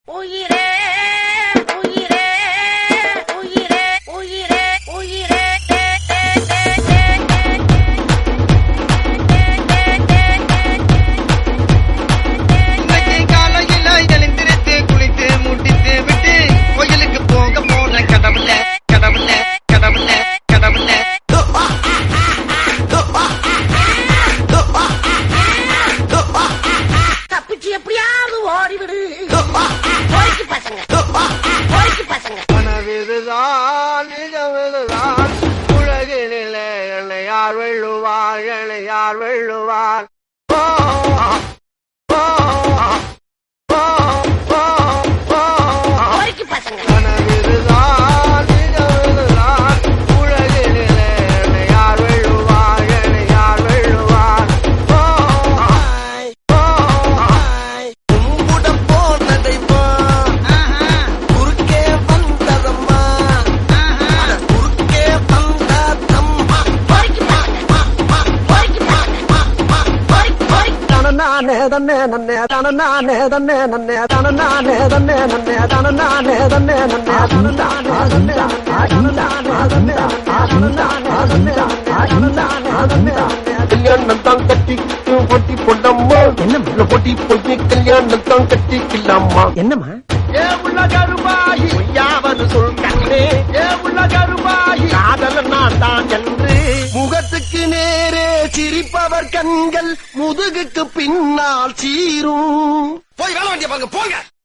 உயிரே உயிரே உயிரே உயிரே உயிரே இன்னைக்கு காலையில எழுந்திருத்து குளித்து முட்டித்து விட்டு கோயிலுக்கு போக போன கடவுள கடவுள கடவுள கடவுள தப்பிச்சு எப்படியாவது ஓடிவிடு போய்க்கு பசங்க போய்க்கு பசங்க கனவிதுதான் நிஜமிதுதான் உலகினிலே என்னை யார் வெள்ளுவார் என்னை யார் வெள்ளுவார் ஓ, ஓ, ஓ, ஓ, ஓ. போய்க்கு பசங்க கனவிதுதான் நிஜமிதுதான் உலகினிலே என்னை யார் வெள்ளுவார் என்னை யார் வெள்ளுவார் ஓ, ஓ, கும்பிட போனதைமா குறுக்கே வந்ததம்மா அட குறுக்கே வந்ததம்மா போய்க்கு பசங்க போய்க்கு பசங்க போய்க்கு போய்க்கு தனநானே தன்னே நன்னே தனநானே தன்னே நன்னே தனநானே தன்னே நன்னே தனநானே தன்னே நன்னே தனநானே தன்னே நன்னே தனநானே தன்னே நன்னே தனநானே தன்னே நன்னே தனநானே தன்னே நன்னே கல்யாணம் தான் கட்டிக்கிட்டு பொட்டி பொண்ணம்மா என்ன பொட்டி பொண்ணு கல்யாணம் தான் கட்டிக்கலாமா என்னம்மா ஏ உள்ள கருமாயி பொய்யாவது சொல் கண்ணே ஏ உள்ள கருமாயி காதல நான் தான் என்று முகத்துக்கு நேரே சிரிப்பவர் கண்கள் முதுகுக்கு பின்னால் சீரும் போய் வேலை வண்டிய பாருங்க போங்க